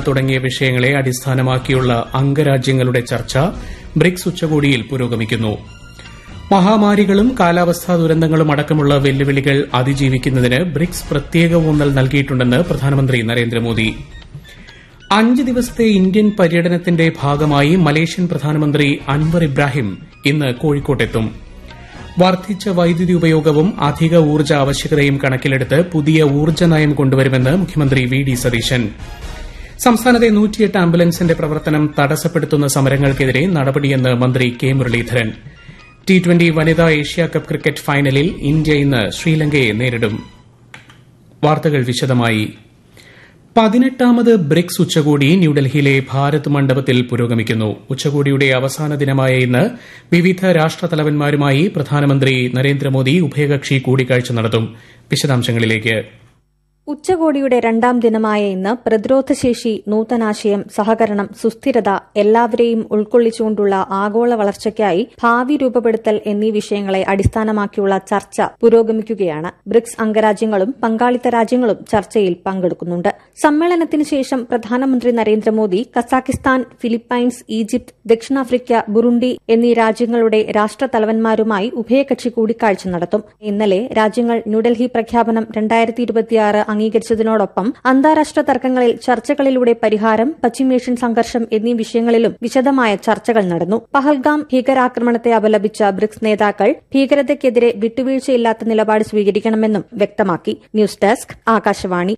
തുടങ്ങിയ വിഷയങ്ങളെ അടിസ്ഥാനമാക്കിയുള്ള അംഗരാജ്യങ്ങളുടെ ചർച്ച ബ്രിക്സ് ഉച്ചകോടിയിൽ പുരോഗമിക്കുന്നു മഹാമാരികളും കാലാവസ്ഥാ ദുരന്തങ്ങളും അടക്കമുള്ള വെല്ലുവിളികൾ അതിജീവിക്കുന്നതിന് ബ്രിക്സ് പ്രത്യേക ഊന്നൽ നൽകിയിട്ടുണ്ടെന്ന് പ്രധാനമന്ത്രി നരേന്ദ്രമോദി അഞ്ച് ദിവസത്തെ ഇന്ത്യൻ പര്യടനത്തിന്റെ ഭാഗമായി മലേഷ്യൻ പ്രധാനമന്ത്രി അൻവർ ഇബ്രാഹിം ഇന്ന് കോഴിക്കോട്ടെത്തും വർദ്ധിച്ച വൈദ്യുതി ഉപയോഗവും അധിക ഊർജ്ജ ആവശ്യകതയും കണക്കിലെടുത്ത് പുതിയ ഊർജ്ജ നയം കൊണ്ടുവരുമെന്ന് മുഖ്യമന്ത്രി വി ഡി സതീശൻ സംസ്ഥാനത്തെ നൂറ്റിയെട്ട് ആംബുലൻസിന്റെ പ്രവർത്തനം തടസ്സപ്പെടുത്തുന്ന സമരങ്ങൾക്കെതിരെ നടപടിയെന്ന് മന്ത്രി കെ മുരളീധരൻ ടി ട്വന്റി വനിതാ ഏഷ്യാകപ്പ് ക്രിക്കറ്റ് ഫൈനലിൽ ഇന്ത്യ ഇന്ന് ശ്രീലങ്കയെ നേരിടും വാർത്തകൾ വിശദമായി പതിനെട്ടാമത് ബ്രിക്സ് ഉച്ചകോടി ന്യൂഡൽഹിയിലെ ഭാരത് മണ്ഡപത്തിൽ പുരോഗമിക്കുന്നു ഉച്ചകോടിയുടെ അവസാന ദിനമായ ഇന്ന് വിവിധ രാഷ്ട്രതലവന്മാരുമായി പ്രധാനമന്ത്രി നരേന്ദ്രമോദി ഉഭയകക്ഷി കൂടിക്കാഴ്ച നടത്തും വിശദാംശങ്ങളിലേക്ക് ഉച്ചകോടിയുടെ രണ്ടാം ദിനമായ ഇന്ന് പ്രതിരോധശേഷി നൂതനാശയം സഹകരണം സുസ്ഥിരത എല്ലാവരെയും ഉൾക്കൊള്ളിച്ചുകൊണ്ടുള്ള ആഗോള വളർച്ചയ്ക്കായി ഭാവി രൂപപ്പെടുത്തൽ എന്നീ വിഷയങ്ങളെ അടിസ്ഥാനമാക്കിയുള്ള ചർച്ച പുരോഗമിക്കുകയാണ് ബ്രിക്സ് അംഗരാജ്യങ്ങളും പങ്കാളിത്ത രാജ്യങ്ങളും ചർച്ചയിൽ പങ്കെടുക്കുന്നുണ്ട് സമ്മേളനത്തിന് ശേഷം പ്രധാനമന്ത്രി നരേന്ദ്രമോദി കസാക്കിസ്ഥാൻ ഫിലിപ്പൈൻസ് ഈജിപ്ത് ദക്ഷിണാഫ്രിക്ക ബുറുണ്ടി എന്നീ രാജ്യങ്ങളുടെ രാഷ്ട്രതലവന്മാരുമായി ഉഭയകക്ഷി കൂടിക്കാഴ്ച നടത്തും ഇന്നലെ രാജ്യങ്ങൾ ന്യൂഡൽഹി പ്രഖ്യാപനം രണ്ടായിരത്തി ഇരുപത്തിയാറ് അംഗീകരിച്ചതിനോടൊപ്പം അന്താരാഷ്ട്ര തർക്കങ്ങളിൽ ചർച്ചകളിലൂടെ പരിഹാരം പശ്ചിമേഷ്യൻ സംഘർഷം എന്നീ വിഷയങ്ങളിലും വിശദമായ ചർച്ചകൾ നടന്നു പഹൽഗാം ഭീകരാക്രമണത്തെ അപലപിച്ച ബ്രിക്സ് നേതാക്കൾ ഭീകരതയ്ക്കെതിരെ വിട്ടുവീഴ്ചയില്ലാത്ത നിലപാട് സ്വീകരിക്കണമെന്നും വ്യക്തമാക്കി ന്യൂസ് ഡെസ്ക് ആകാശവാണി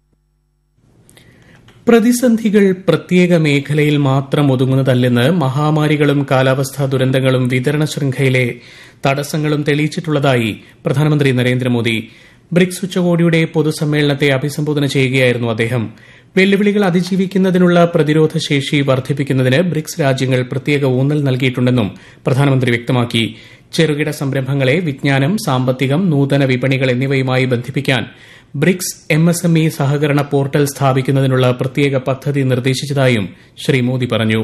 പ്രതിസന്ധികൾ പ്രത്യേക മേഖലയിൽ മാത്രം ഒതുങ്ങുന്നതല്ലെന്ന് മഹാമാരികളും കാലാവസ്ഥാ ദുരന്തങ്ങളും വിതരണ ശൃംഖലയിലെ തടസ്സങ്ങളും തെളിയിച്ചിട്ടുള്ളതായി പ്രധാനമന്ത്രി നരേന്ദ്രമോദി ബ്രിക്സ് ഉച്ചകോടിയുടെ പൊതുസമ്മേളനത്തെ അഭിസംബോധന ചെയ്യുകയായിരുന്നു അദ്ദേഹം വെല്ലുവിളികൾ അതിജീവിക്കുന്നതിനുള്ള പ്രതിരോധ ശേഷി വർദ്ധിപ്പിക്കുന്നതിന് ബ്രിക്സ് രാജ്യങ്ങൾ പ്രത്യേക ഊന്നൽ നൽകിയിട്ടുണ്ടെന്നും പ്രധാനമന്ത്രി വ്യക്തമാക്കി ചെറുകിട സംരംഭങ്ങളെ വിജ്ഞാനം സാമ്പത്തികം നൂതന വിപണികൾ എന്നിവയുമായി ബന്ധിപ്പിക്കാൻ ബ്രിക്സ് എംഎസ്എംഇ സഹകരണ പോർട്ടൽ സ്ഥാപിക്കുന്നതിനുള്ള പ്രത്യേക പദ്ധതി നിർദ്ദേശിച്ചതായും ശ്രീ മോദി പറഞ്ഞു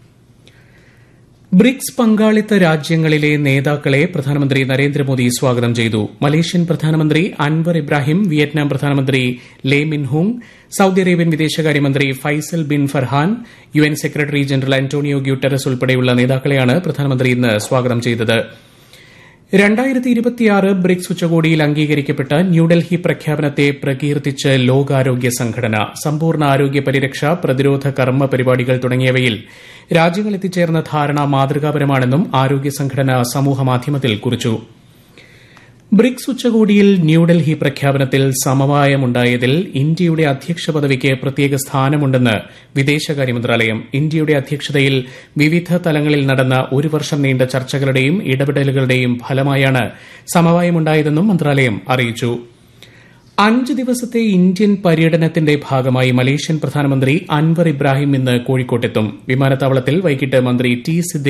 ബ്രിക്സ് പങ്കാളിത്ത രാജ്യങ്ങളിലെ നേതാക്കളെ പ്രധാനമന്ത്രി നരേന്ദ്രമോദി സ്വാഗതം ചെയ്തു മലേഷ്യൻ പ്രധാനമന്ത്രി അൻവർ ഇബ്രാഹിം വിയറ്റ്നാം പ്രധാനമന്ത്രി ലേ മിൻഹുങ് സൌദി അറേബ്യൻ വിദേശകാര്യമന്ത്രി Faisal bin Farhan U N secretary general Antonio Guterres ഉൾപ്പെടെയുള്ള നേതാക്കളെയാണ് പ്രധാനമന്ത്രി ഇന്ന് സ്വാഗതം ചെയ്തത് രണ്ടായിരത്തി ഇരുപത്തിയാറ് ബ്രിക്സ് ഉച്ചകോടിയിൽ അംഗീകരിക്കപ്പെട്ട ന്യൂഡൽഹി പ്രഖ്യാപനത്തെ പ്രകീർത്തിച്ച് ലോകാരോഗ്യ സംഘടന സമ്പൂർണ്ണ ആരോഗ്യ പരിരക്ഷ പ്രതിരോധ കർമ്മ പരിപാടികൾ തുടങ്ങിയവയിൽ രാജ്യങ്ങൾ എത്തിച്ചേർന്ന ധാരണ മാതൃകാപരമാണെന്നും ആരോഗ്യ സംഘടന സമൂഹമാധ്യമത്തിൽ കുറിച്ചു ബ്രിക്സ് ഉച്ചകോടിയിൽ ന്യൂഡൽഹി പ്രഖ്യാപനത്തിൽ സമവായമുണ്ടായതിൽ ഇന്ത്യയുടെ അധ്യക്ഷ പദവിക്ക് പ്രത്യേക സ്ഥാനമുണ്ടെന്ന് വിദേശകാര്യ മന്ത്രാലയം ഇന്ത്യയുടെ അധ്യക്ഷതയിൽ വിവിധ തലങ്ങളിൽ നടന്ന ഒരു വർഷം നീണ്ട ചർച്ചകളുടെയും ഇടപെടലുകളുടെയും ഫലമായാണ് സമവായമുണ്ടായതെന്നും മന്ത്രാലയം അറിയിച്ചു അഞ്ച് ദിവസത്തെ ഇന്ത്യൻ പര്യടനത്തിന്റെ ഭാഗമായി മലേഷ്യൻ പ്രധാനമന്ത്രി അൻവർ ഇബ്രാഹിം ഇന്ന് കോഴിക്കോട്ടെത്തും വിമാനത്താവളത്തിൽ വൈകിട്ട് മന്ത്രി ടി